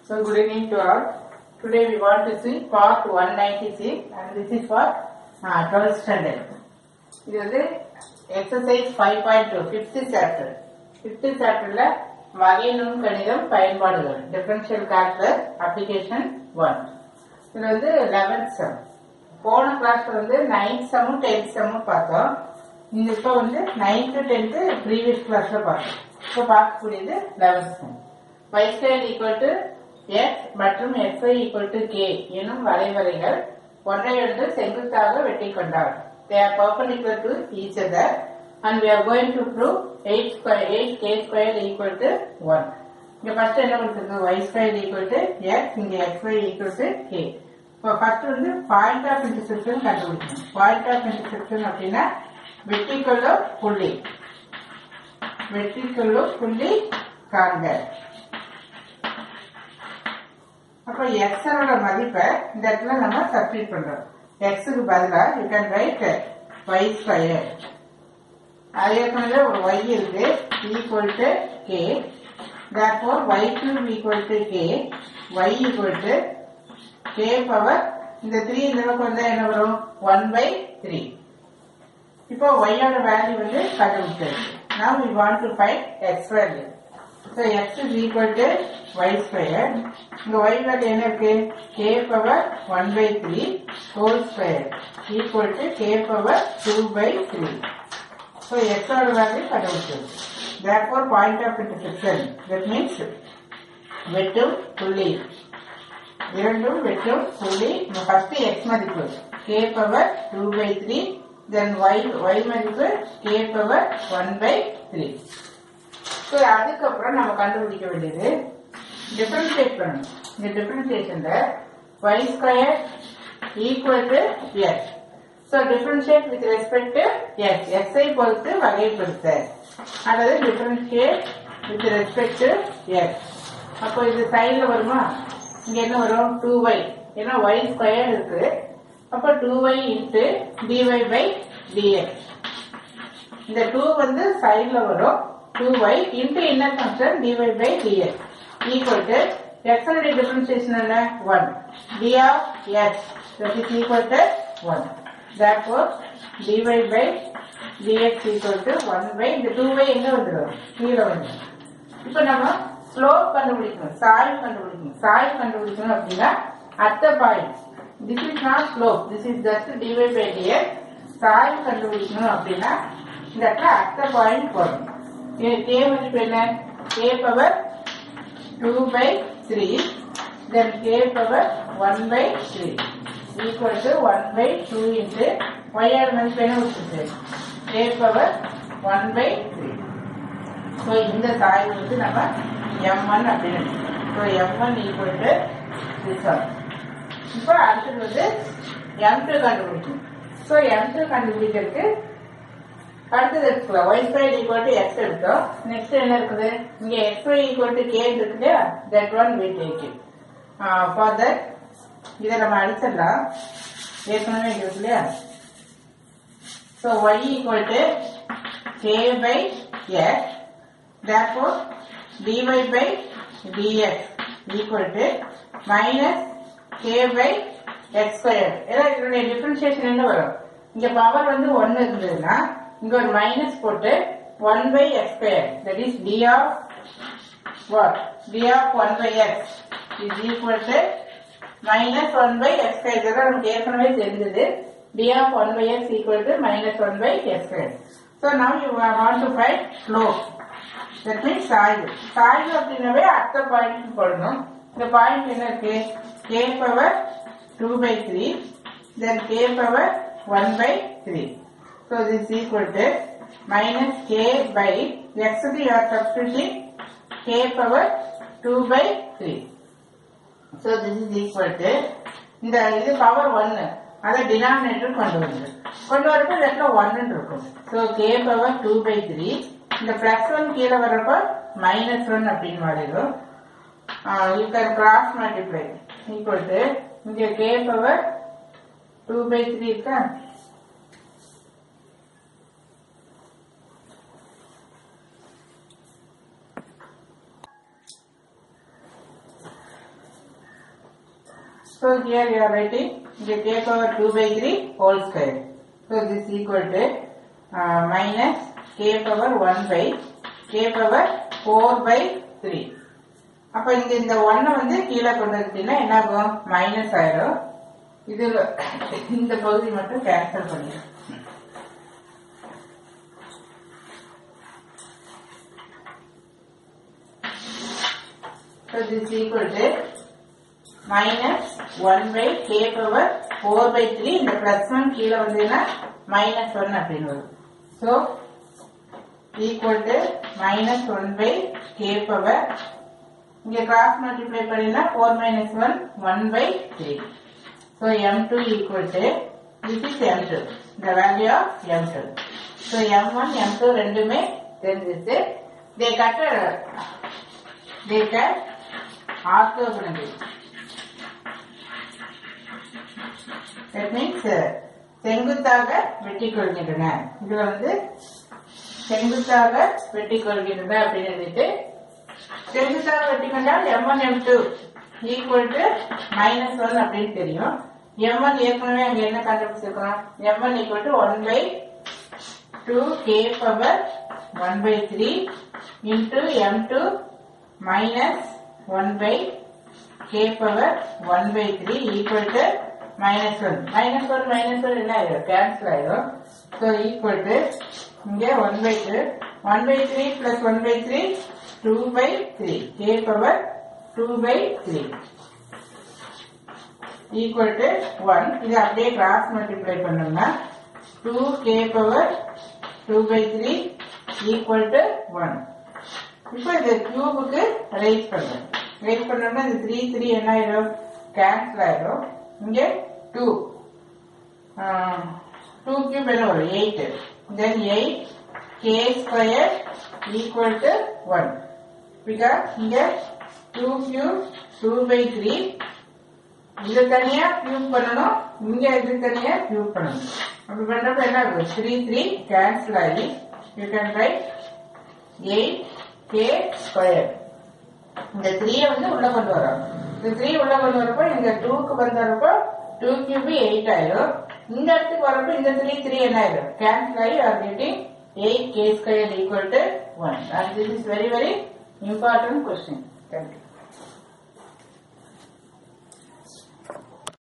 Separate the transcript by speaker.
Speaker 1: So good evening to all. Today we want to see part 196 and this is for uh, 12th standard. இது வந்து exercise five point two fifth chapter fifth சாப்டர்ல வகை நுண் கணிதம் பயன்பாடுகள் differential calculus application one இது வந்து eleventh some போன கிளாஸ்ல வந்து நைன்த் சம்மும் டென்த் சம்மும் பார்த்தோம் இந்த இப்போ வந்து நைன்த்து டென்த்து ப்ரீவியஸ் கிளாஸ்ல பார்த்தோம் இப்போ பார்க்கக்கூடியது eleventh sum y square equal to x மற்றும் xy ஈக்குவல் டு கே எனும் வரைவரைகள் ஒன்றையொன்று செங்குத்தாக வெட்டி கொண்டார் they are perpendicular to each other and we are going to prove 8 square 8 k square equal to 1 இங்க ஃபர்ஸ்ட் என்ன கொடுத்திருக்கு y square equal to x இங்க xy ஈக்குவல் டு k இப்போ ஃபர்ஸ்ட் வந்து பாயிண்ட் ஆஃப் இன்டர்செக்ஷன் கண்டுபிடிக்கணும் point of intersection அப்படின்னா வெட்டிக்குள்ள புள்ளி வெட்டிக்குள்ள புள்ளி காண்க அப்ப எக்ஸனோட மதிப்பை இந்த இடத்துல நம்ம சப்ஸ்டிட் பண்றோம் எக்ஸுக்கு பதிலா you can write y square அது ஏற்கனவே ஒரு ஒய் இருக்கு equal to k therefore y cube equal to k y equal to k power இந்த த்ரீ இந்த பக்கம் வந்தா என்ன வரும் ஒன் பை த்ரீ இப்போ y ஓட வேல்யூ வந்து கண்டுபிடிச்சிருக்கு now we want to find x value so x is equal to y square இங்க y வேல்யூ என்ன இருக்கு k power 1 by 3 whole square equal to k power 2 by 3 so x ஓட வேல்யூ கண்டுபிடிச்சிருக்கு therefore point of intersection that means வெட்டும் புள்ளி இரண்டும் வெட்டும் புள்ளி ஃபர்ஸ்ட் எக்ஸ் மதிப்பு k power two by three then y y மதிப்பு k power one by three so அதுக்கப்புறம் நம்ம கண்டுபிடிக்க வேண்டியது டிஃபரன்ஷியேட் பண்ணணும் இந்த டிஃபரன்ஷியேஷன்ல y square equal to x so differentiate with respect to x எஸ்ஐ பொறுத்து வகைப்படுத்த அல்லது differentiate with respect to x அப்போ இது சைடில் வருமா இங்க என்ன வரும் டூ ஒய் ஏன்னா ஒய் ஸ்கொயர் இருக்கு அப்போ two y into dy by dx இந்த டூ வந்து சைட்ல வரும் two y into inner function dy by dx equal to எக்ஸனுடைய டிஃபரன்சியேஷன் என்ன one d of x that is equal to one therefore dy by dx equal to 1 by இந்த 2y எங்க வந்துடும் கீழே வந்துடும் இப்போ நம்ம ஸ்லோப் கண்டுபிடிக்கணும் சாய்வு கண்டுபிடிக்கணும் சாய்வு கண்டுபிடிக்கணும் அப்படின்னா அத்த point this is not slope this is just dy by dx சாய்வு கண்டுபிடிக்கணும் அப்படின்னா இந்த இடத்துல அத்த பாயிண்ட் போடணும் கே மதிப்பு என்ன k power two by three then k power one by three equal to one by two into ஒய்ஆர் மதிப்பு என்ன கொடுத்துருக்கு k power one by three so இந்த சாய்வு வந்து நம்ம எம் ஒன் அப்படின்னு so m one equal to this one இப்போ அடுத்தது வந்து எம் டூ கண்டுபிடிக்கணும் ஸோ எம் டூ கண்டுபிடிக்கிறதுக்கு அடுத்தது எடுத்துக்கலாம் y square equal to x எடுத்தோம் நெக்ஸ்ட் என்ன இருக்குது இங்கே x y equal to k இருக்கு இல்லையா that one we take it for that இதை நம்ம அடிச்சிடலாம் ஏற்கனவே இருக்கு இல்லையா so y equal to k by x therefore dy by dx equal to minus k by x square ஏன்னா இதனுடைய டிஃபரன்ஷியேஷன் என்ன வரும் இங்க பவர் வந்து ஒன்னு இருந்ததுன்னா இங்க ஒரு மைனஸ் போட்டு one by x square that is d of what d of one by x is equal to minus one by x square இதெல்லாம் நமக்கு ஏற்கனவே தெரிஞ்சது d of one by x equal to minus one by x square so now you want to find slope that means சாய்வு சாய்வு அப்படின்னாவே அடுத்த point போடணும் இந்த பாயிண்ட் என்ன இருக்கு k power two by three then k power one by three so this equal to minus k by எக்ஸுக்கு you are substituting k power two by three so this is equal to இந்த இது power ஒன்னு அதை denominator கொண்டு வந்து கொண்டு வரப்போ இந்த இடத்துல ஒன்னு இருக்கும் so k power two by three இந்த பிளஸ் ஒன் கீழே வர்றப்ப மைனஸ் ஒன் அப்படின்னு மாறிடும் you can cross multiply equal to இங்க k power two by three இருக்கா So here you are writing the k power 2 by 3 whole square. So this is equal to uh, minus k power 1 by k power 4 by 3. அப்ப இங்க இந்த ஒன்ன வந்து கீழே கொண்டு வந்துட்டீங்கன்னா என்ன ஆகும் மைனஸ் ஆயிரும் இதுல இந்த பகுதி மட்டும் கேன்சல் பண்ணிடும் So this is equal to minus 1 by k power 4 by 3 இந்த plus 1 கீழே வந்ததுன்னா minus 1 அப்படின்னு வரும் so equal to minus 1 by k power இங்க cross multiply பண்ணினா 4 minus 1 1 by 3 so m2 equal to this is m2 the value of m2 so m1 m2 ரெண்டுமே தெரிஞ்சிச்சு they cut a, they cut orthogonally that means uh, செங்குத்தாக வெட்டி கொள்கின்றன இதுல வந்து செங்குத்தாக வெட்டி கொள்கின்றன அப்படின்னு எழுதிட்டு செங்குத்தாக வெட்டி கொண்டால் m one m two equal to minus one அப்படின்னு தெரியும் எம் ஒன் ஏற்கனவே அங்க என்ன கண்டுபிடிச்சிருக்கிறோம் m one equal to one by two k power one by three into m two minus one by k power 1 by 3 equal to minus 1. Minus 1 minus 1 என்ன ஆயிடும் cancel ஆயிடும் so equal to இங்க 1 by 2 1 by 3 plus 1 by 3 2 by 3 k power 2 by 3 equal to 1 இது அப்படியே cross multiply பண்ணோம்னா 2 k power 2 by 3 equal to 1 இப்போ இந்த கியூபுக்கு rice பண்றேன் ரைஸ் பண்ணோம்னா இந்த த்ரீ த்ரீ என்ன ஆயிடும் கேன்சல் ஆயிடும் இங்க டூ டூ கியூப் என்ன வரும் eight then eight k square equal to one because இங்க two cube two by three இது தனியா கியூப் பண்ணணும் இங்க இது தனியா கியூப் பண்ணணும் அப்படி பண்றப்ப என்ன ஆகும் த்ரீ த்ரீ கேன்சல் ஆகி you can write eight k square இந்த த்ரீய வந்து உள்ள கொண்டு வரோம் இந்த த்ரீ உள்ள கொண்டு வரப்போ இந்த டூக்கு வந்தப்போ டூ கியூபி எயிட் ஆயிரும் இந்த இடத்துக்கு வரப்போ இந்த த்ரீ த்ரீ என்ன ஆயிரும் கேன்சல் ஆகி are getting eight k square equal to one and this is very very important question thank you